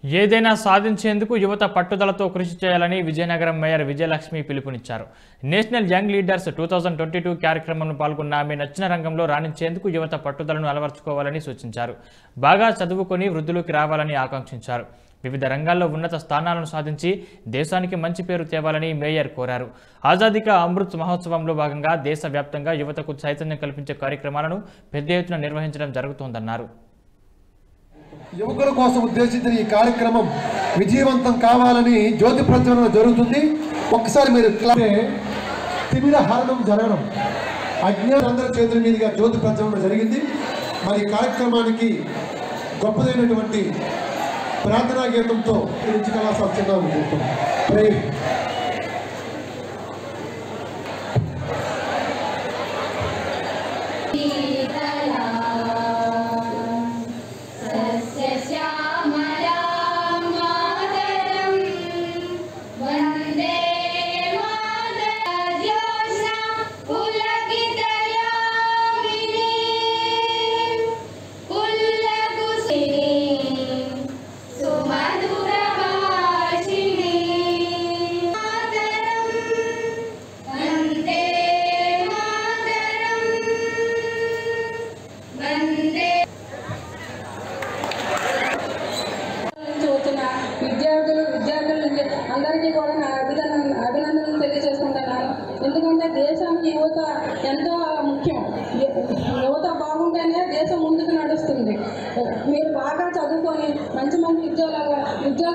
ఏదైనా సాధించేందుకు యువత పట్టుదలతో కృషి చేయాలని విజయనగరం మేయర్ విజయలక్ష్మి పిలుపునిచ్చారు national young leaders two thousand twenty two కార్యక్రమంలో పాల్గొన్న ఆమె నచ్చిన రంగంలో రాణించేందుకు యువత పట్టుదలను అలవర్చుకోవాలని సూచించారు బాగా చదువుకొని వృద్ధులోకి రావాలని ఆకాంక్షించారు వివిధ రంగాల్లో ఉన్నత స్థానాలను సాధించి దేశానికి మంచి పేరు తేవాలని మేయర్ కోరారు ఆజాదీ కా అమృత్ మహోత్సవంలో భాగంగా దేశవ్యాప్తంగా యువతకు చైతన్యం కల్పించే కార్యక్రమాలను పెద్ద ఎత్తున నిర్వహించడం జరుగుతోందన్నారు యువకుల కోసం ఉద్దేశించిన ఈ కార్యక్రమం విజయవంతం కావాలని జ్యోతి ప్రజ్వలన జరుగుతుంది ఒక్కసారి మీరు క్లా- తిమిర హరణం జరగడం అజ్ఞానందరి చేతుల మీదుగా జ్యోతి ప్రజ్వలన జరిగింది మరి ఈ కార్యక్రమానికి గొప్పదైనటువంటి ప్రార్థనా గీతంతో నుంచి కళాశాల చిన్న ప్రే सस्यश्यामलां मातरं वन्दे मातरज्योत्स्ना पुलकितयामिनीं पुल्लकुसिनीं सुमधुरभाषिणीं मातरं वन्दे मातरं वन्दे నుంచి వచ్చిన విద్యార్థులు విద్యార్థులు అందరికీ కూడా నా అభినందన అభినందనలు తెలియజేసుకుంటున్నాను ఎందుకంటే దేశానికి యువత ఎంతో ముఖ్యం యువత బాగుంటేనే దేశం ముందుకు నడుస్తుంది మీరు బాగా చదువుకొని మంచి మంచి ఉద్యోగాలు ఉద్యోగాలు